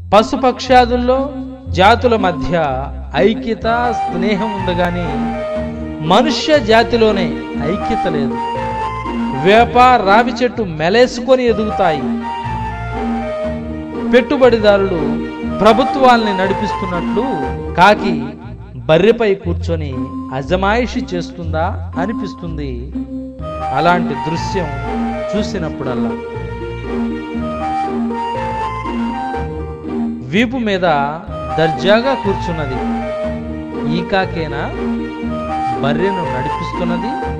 పశుపక్షాదుల్లో జాతుల మధ్య ఐక్యత స్నేహం ఉంది కానీ మనుష్య జాతిలోనే ఐక్యత లేదు వేప రావి చెట్టు మెలేసుకొని ఎదుగుతాయి పెట్టుబడిదారులు ప్రభుత్వాల్ని నడిపిస్తున్నట్లు కాకి బర్రెపై కూర్చొని అజమాయిషి చేస్తుందా అనిపిస్తుంది అలాంటి దృశ్యం చూసినప్పుడల్లా వీపు మీద దర్జాగా కూర్చున్నది ఈ కాకేనా బర్రెను నడిపిస్తున్నది